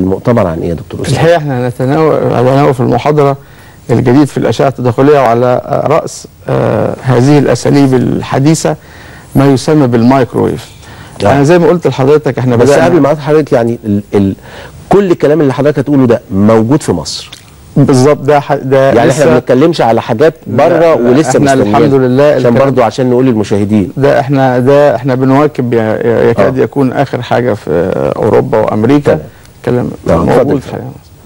المؤتمر عن ايه يا دكتور اسامه؟ الحقيقه احنا هنتناول هنتناول في المحاضره الجديد في الاشعه التداخليه وعلى راس آه هذه الاساليب الحديثه ما يسمى بالمايكرويف. آه. انا زي ما قلت لحضرتك احنا بس بدانا قبل ما أقول حضرتك يعني ال ال كل الكلام اللي حضرتك هتقوله ده موجود في مصر بالظبط ده ح- ده يعني احنا ما لسه بنتكلمش على حاجات بره لا، لا، ولسه احنا مستنيين. الحمد لله عشان الكلام- برضو عشان نقول للمشاهدين ده احنا ده احنا بنواكب ي- ي- يكاد آه. يكون اخر حاجه في اوروبا وامريكا تمام. كلام آه، اتفضل. موجود حاليا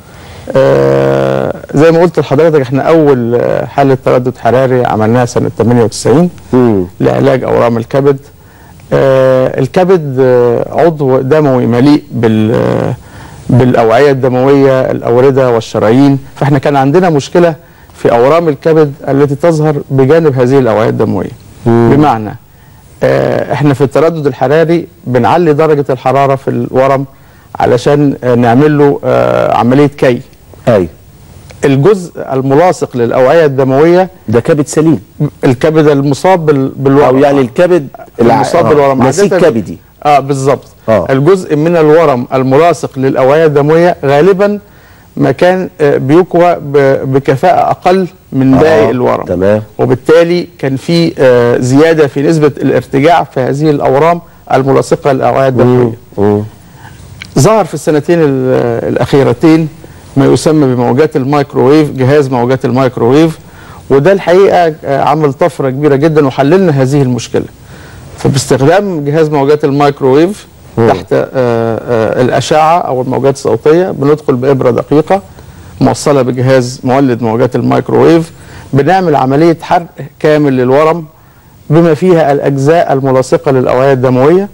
آه زي ما قلت لحضرتك احنا اول آه، حاله تردد حراري عملناها سنه 98 مم. لعلاج اورام الكبد آه الكبد آه عضو دموي مليء بال آه، بالاوعيه الدمويه الاورده والشرايين فاحنا كان عندنا مشكله في اورام الكبد التي تظهر بجانب هذه الاوعيه الدمويه بمعنى آه احنا في التردد الحراري بنعلي درجه الحراره في الورم علشان آه نعمل له آه عمليه كي ايوه الجزء الملاصق للاوعيه الدمويه ده كبد سليم الكبد المصاب بال- بالورم او يعني الكبد الع- المصاب آه، بالورم نسيج عادةً- كبدي اه بالظبط آه. الجزء من الورم الملاصق للاوعيه الدمويه غالبا مكان آه، بيكوى ب- بكفاءه اقل من باقي آه، الورم تمام. وبالتالي كان في آه، زياده في نسبه الارتجاع في هذه الاورام الملاصقه للاوعيه الدمويه مم. ظهر في السنتين ال- الاخيرتين ما يسمى بموجات الميكروويف جهاز موجات الميكروويف وده الحقيقه آه، عمل طفره كبيره جدا وحللنا هذه المشكله فباستخدام جهاز موجات الميكروويف تحت آه، آه، الاشعه او الموجات الصوتيه بندخل بابره دقيقه موصله بجهاز مولد موجات الميكروويف بنعمل عمليه حرق كامل للورم بما فيها الاجزاء الملاصقه للاوعيه الدمويه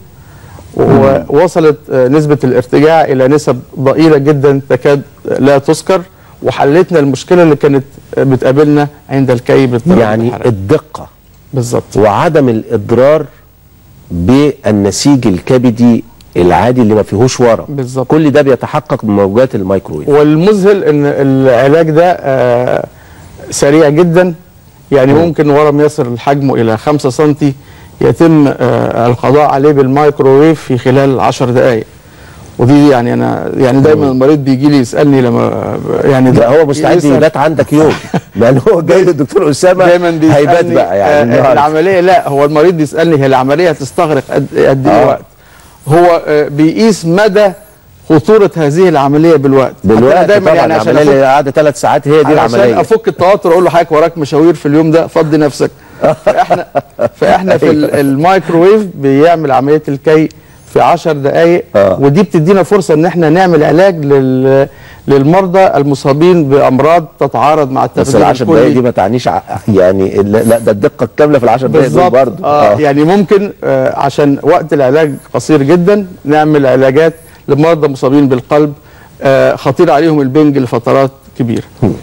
ووصلت آه، نسبة الارتجاع إلى نسب ضئيلة جدا تكاد لا تذكر وحلتنا المشكلة اللي كانت آه، بتقابلنا عند الكي بالتردد يعني الحراري. الدقه بالظبط وعدم الاضرار بالنسيج الكبدي العادي اللي ما فيهوش ورم بالظبط. كل ده بيتحقق بموجات الميكرويف والمذهل ان العلاج ده آه، سريع جدا يعني ممكن ورم يصل حجمه الى 5 سم يتم آه، القضاء عليه بالمايكروويف في خلال 10 دقائق ودي يعني انا يعني دايما المريض بيجي لي يسالني لما يعني لا هو مستعد يسأل- يبات عندك يوم لان هو جاي للدكتور اسامه دايما بيسالني هيبات بقى يعني آه النهاردة. العمليه لا هو المريض بيسالني هي العمليه هتستغرق قد قد ايه آه. وقت هو آه بيقيس مدى خطوره هذه العمليه بالوقت حتى أنا دلوقتي دايما طبعا يعني عشان العمليه اللي أفك قاعده ثلاث ساعات هي دي علشان العمليه افك التوتر اقول له حضرتك وراك مشاوير في اليوم ده فضي نفسك فاحنا فاحنا في ال- الميكروويف بيعمل عمليه الكي في 10 دقائق آه. ودي بتدينا فرصه ان احنا نعمل علاج لل للمرضى المصابين بامراض تتعارض مع بس التغذيه العشر دقايق دي الكلي ما تعنيش ع- يعني لا لا، ده الدقه الكامله في العشر دقايق دول بالظبط برضه آه يعني ممكن آه عشان وقت العلاج قصير جدا نعمل علاجات لمرضى مصابين بالقلب آه خطير عليهم البنج لفترات كبيره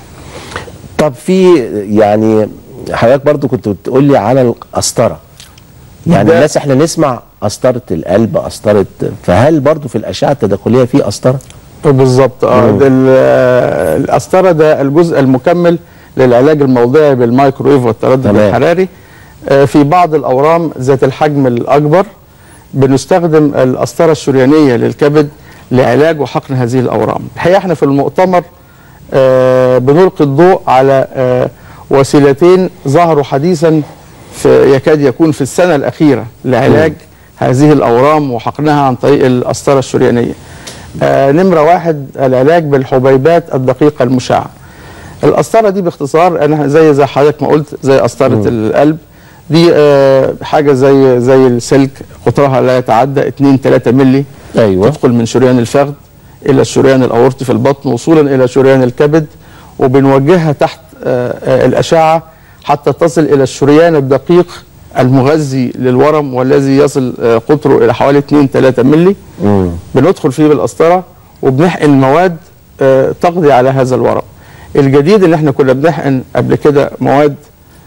طب في يعني حضرتك برضو كنت بتقول لي على القسطره يعني ده- الناس احنا نسمع قسطره القلب قسطره فهل برضو في الاشعه التداخليه في قسطره بالظبط اه مم. ده ال- آه، القسطره ده الجزء المكمل للعلاج الموضعي بالمايكرويف والتردد تمام. الحراري آه، في بعض الاورام ذات الحجم الاكبر بنستخدم القسطره الشريانيه للكبد لعلاج وحقن هذه الاورام الحقيقه احنا في المؤتمر آه، بنلقي الضوء على آه، وسيلتين ظهروا حديثا في يكاد يكون في السنه الاخيره لعلاج هذه الاورام وحقنها عن طريق القسطره الشريانيه آه، نمرة واحد العلاج بالحبيبات الدقيقة المشعة القسطرة دي باختصار أنا زي زي حضرتك ما قلت زي قسطرة القلب دي آه، حاجة زي زي السلك قطرها لا يتعدى 2 3 مللي ايوه تدخل من شريان الفخذ إلى الشريان الأورطي في البطن وصولا إلى شريان الكبد وبنوجهها تحت آه، آه، الأشعة حتى تصل إلى الشريان الدقيق المغذي للورم والذي يصل آه، قطره إلى حوالي 2 3 مللي مم. بندخل فيه بالقسطره وبنحقن مواد آه، تقضي على هذا الورم. الجديد ان احنا كنا بنحقن قبل كده مواد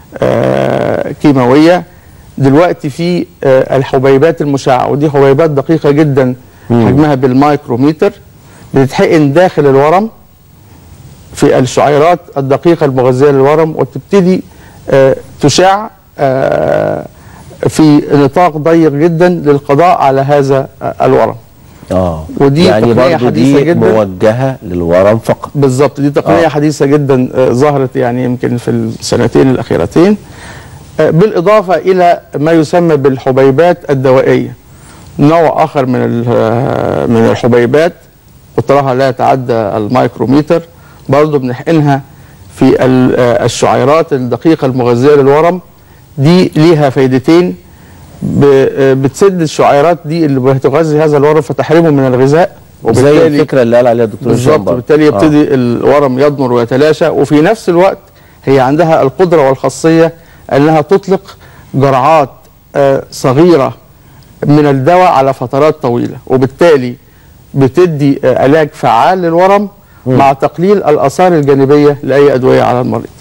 آه، كيماويه دلوقتي في آه، الحبيبات المشعه ودي حبيبات دقيقه جدا حجمها بالمايكروميتر بتتحقن داخل الورم في الشعيرات الدقيقه المغذيه للورم وتبتدي آه، تشع آه، في نطاق ضيق جدا للقضاء على هذا آه، الورم. اه ودي يعني تقنية برضو حديثة دي جدا. موجهه للورم فقط بالظبط دي تقنيه آه. آه. حديثه جدا آه، ظهرت يعني يمكن في السنتين الاخيرتين آه، بالاضافه الى ما يسمى بالحبيبات الدوائيه نوع اخر من ال- آه، من الحبيبات قطرها لا يتعدى الميكروميتر برضه بنحقنها في ال- آه، الشعيرات الدقيقه المغذيه للورم دي ليها فايدتين ب- آه، بتسد الشعيرات دي اللي بتغذي هذا الورم فتحرمه من الغذاء زي الفكره اللي قال عليها الدكتور هشام بالظبط برضو. بالتالي آه. يبتدي الورم يضمر ويتلاشى وفي نفس الوقت هي عندها القدره والخاصيه انها تطلق جرعات آه، صغيره من الدواء على فترات طويله وبالتالي بتدي آه، علاج فعال للورم مع تقليل الاثار الجانبيه لاي ادويه على المريض